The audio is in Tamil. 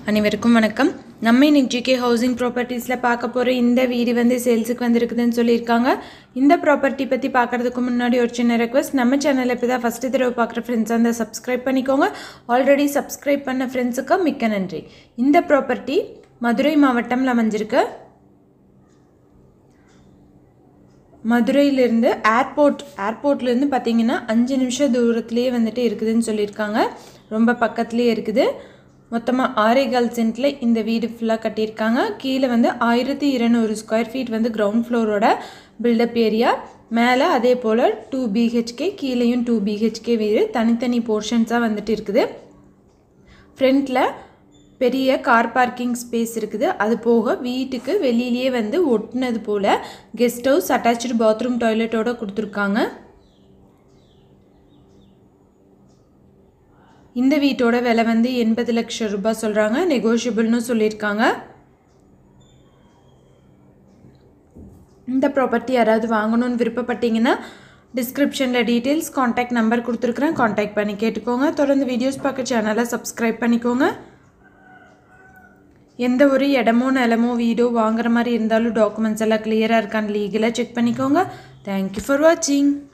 அனைவருக்கும் வணக்கம் நம்ம இன்னைக்கு ஜிகே ஹவுசிங் ப்ராப்பர்ட்டிஸில் பார்க்க போகிற இந்த வீடு வந்து சேல்ஸுக்கு வந்திருக்குதுன்னு சொல்லியிருக்காங்க இந்த ப்ராப்பர்ட்டி பற்றி பார்க்குறதுக்கு முன்னாடி ஒரு சின்ன ரெக்வஸ்ட் நம்ம சேனலில் இப்போ தான் ஃபஸ்ட்டு தடவை பார்க்குற ஃப்ரெண்ட்ஸ் அந்த சப்ஸ்கிரைப் பண்ணிக்கோங்க ஆல்ரெடி சப்ஸ்கிரைப் பண்ண ஃப்ரெண்ட்ஸுக்கு மிக்க நன்றி இந்த ப்ராப்பர்ட்டி மதுரை மாவட்டம்ல அமைஞ்சிருக்கு மதுரையிலேருந்து ஏர்போர்ட் ஏர்போர்ட்லேருந்து பார்த்தீங்கன்னா அஞ்சு நிமிஷம் தூரத்துலேயே வந்துட்டு இருக்குதுன்னு சொல்லியிருக்காங்க ரொம்ப பக்கத்துலேயே இருக்குது மொத்தமாக ஆரேகால் சென்ட்டில் இந்த வீடு ஃபுல்லாக கட்டியிருக்காங்க கீழே வந்து ஆயிரத்தி இருநூறு ஸ்கொயர் ஃபீட் வந்து கிரவுண்ட் ஃப்ளோரோட பில்டப் ஏரியா மேலே அதே போல் டூ பிஹெச்கே கீழேயும் டூ பிஹெச்கே வீடு தனித்தனி போர்ஷன்ஸாக வந்துட்டு இருக்குது ஃப்ரண்ட்டில் பெரிய கார் பார்க்கிங் ஸ்பேஸ் இருக்குது அது போக வீட்டுக்கு வெளியிலேயே வந்து ஒட்டினது போல் கெஸ்ட் ஹவுஸ் அட்டாச்சு பாத்ரூம் டாய்லெட்டோட கொடுத்துருக்காங்க இந்த வீட்டோட விலை வந்து எண்பது லட்சம் ரூபாய் சொல்கிறாங்க நெகோஷியபிள்னு சொல்லியிருக்காங்க இந்த ப்ராப்பர்ட்டி யாராவது வாங்கணும்னு விருப்பப்பட்டீங்கன்னா டிஸ்கிரிப்ஷனில் டீட்டெயில்ஸ் காண்டாக்ட் நம்பர் கொடுத்துருக்குறேன் காண்டாக்ட் பண்ணி கேட்டுக்கோங்க தொடர்ந்து வீடியோஸ் பார்க்க சேனலை சப்ஸ்கிரைப் பண்ணிக்கோங்க எந்த ஒரு இடமோ நிலமோ வீடோ வாங்குற மாதிரி இருந்தாலும் டாக்குமெண்ட்ஸ் எல்லாம் கிளியராக இருக்கான்னு லீகலாக செக் பண்ணிக்கோங்க தேங்க்யூ ஃபார் வாட்சிங்